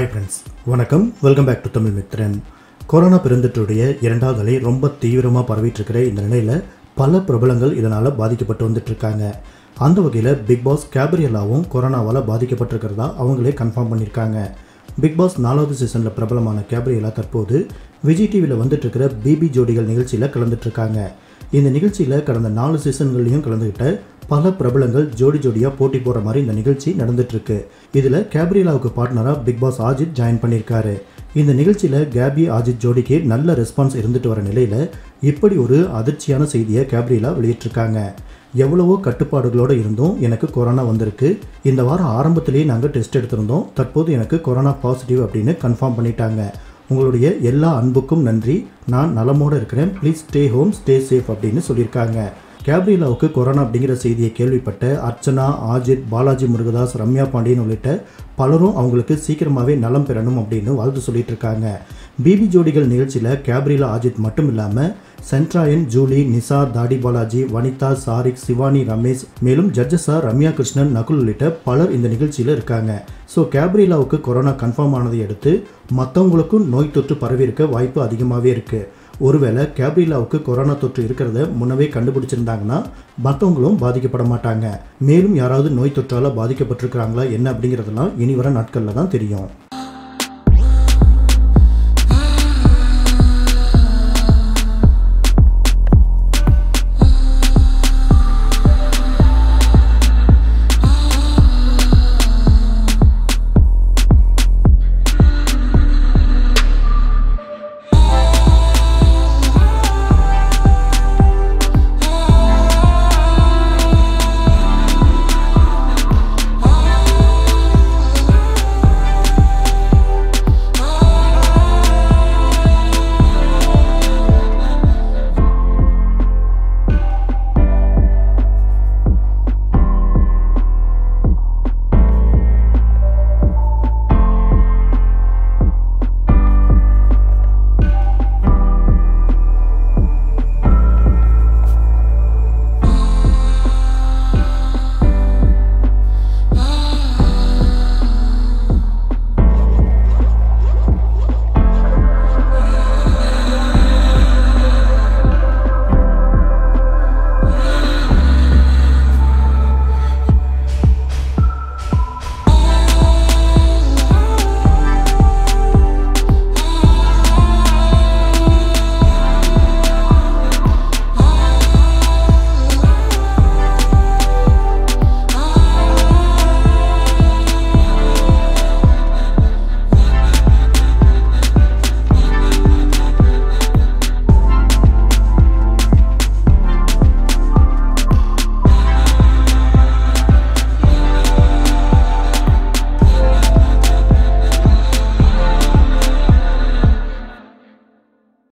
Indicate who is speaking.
Speaker 1: hi friends வணக்கம் welcome back to Tamil Mithran corona பெருந்தொற்றுடைய இரண்டாவது அலை ரொம்ப தீவிரமாக பரவிட்டு இருக்கிற இந்த நிலையில் பல பிரபலங்கள் இதனால் பாதிக்கப்பட்டு வந்துட்டு இருக்காங்க அந்த வகையில் பிக் பாஸ் கேப்ரியலாவும் கொரோனாவால் பாதிக்கப்பட்டிருக்கிறதா அவங்களே கன்ஃபார்ம் பண்ணியிருக்காங்க பிக் பாஸ் நாலாவது சீசனில் பிரபலமான கேப்ரியலா தற்போது விஜய் டிவியில் வந்துட்டு இருக்கிற பிபி ஜோடிகள் நிகழ்ச்சியில் கலந்துட்டு இருக்காங்க இந்த நிகழ்ச்சியில் கடந்த நாலு சீசன்கள்லையும் கலந்துக்கிட்ட பல பிரபலங்கள் ஜோடி ஜோடியாக போட்டி போடுற மாதிரி இந்த நிகழ்ச்சி நடந்துட்டு இருக்கு இதில் கேப்ரியலாவுக்கு பார்ட்னராக பிக் பாஸ் ஆஜித் ஜாயின் பண்ணியிருக்காரு இந்த நிகழ்ச்சியில் கேபி ஆஜித் ஜோடிக்கு நல்ல ரெஸ்பான்ஸ் இருந்துட்டு வர நிலையில் இப்படி ஒரு அதிர்ச்சியான செய்தியை கேப்ரியலா வெளியிட்டிருக்காங்க எவ்வளவோ கட்டுப்பாடுகளோடு இருந்தும் எனக்கு கொரோனா வந்திருக்கு இந்த வாரம் ஆரம்பத்திலேயே நாங்கள் டெஸ்ட் எடுத்திருந்தோம் தற்போது எனக்கு கொரோனா பாசிட்டிவ் அப்படின்னு கன்ஃபார்ம் பண்ணிட்டாங்க உங்களுடைய எல்லா அன்புக்கும் நன்றி நான் நலமோடு இருக்கிறேன் please stay home stay safe அப்படின்னு சொல்லியிருக்காங்க கேப்ரியலாவுக்கு கொரோனா அப்படிங்கிற செய்தியை கேள்விப்பட்ட அர்ச்சனா ஆஜித் பாலாஜி முருகதாஸ் ரம்யா பாண்டியன் உள்ளிட்ட பலரும் அவங்களுக்கு சீக்கிரமாகவே நலம் பெறணும் அப்படின்னு வாழ்த்து சொல்லிட்டு இருக்காங்க பிபி ஜோடிகள் நிகழ்ச்சியில் கேப்ரியலா ஆஜித் மட்டும் இல்லாமல் சென்ட்ராயன் ஜூலி நிசா தாடி பாலாஜி வனிதா சாரிக் சிவானி ரமேஷ் மேலும் ஜட்ஜஸா ரம்யா கிருஷ்ணன் நகுல் உள்ளிட்ட பலர் இந்த நிகழ்ச்சியில் இருக்காங்க ஸோ கேப்ரியலாவுக்கு கொரோனா கன்ஃபார்ம் ஆனதை அடுத்து மற்றவங்களுக்கும் நோய் தொற்று பரவியிருக்க வாய்ப்பு அதிகமாகவே இருக்குது ஒருவேளை கேப்ரியலாவுக்கு கொரோனா தொற்று இருக்கிறத முன்னவே கண்டுபிடிச்சிருந்தாங்கன்னா மற்றவங்களும் பாதிக்கப்பட மாட்டாங்க மேலும் யாராவது நோய் தொற்றால் பாதிக்கப்பட்டிருக்கிறாங்களா என்ன அப்படிங்கிறதெல்லாம் இனி வர நாட்களில் தான் தெரியும்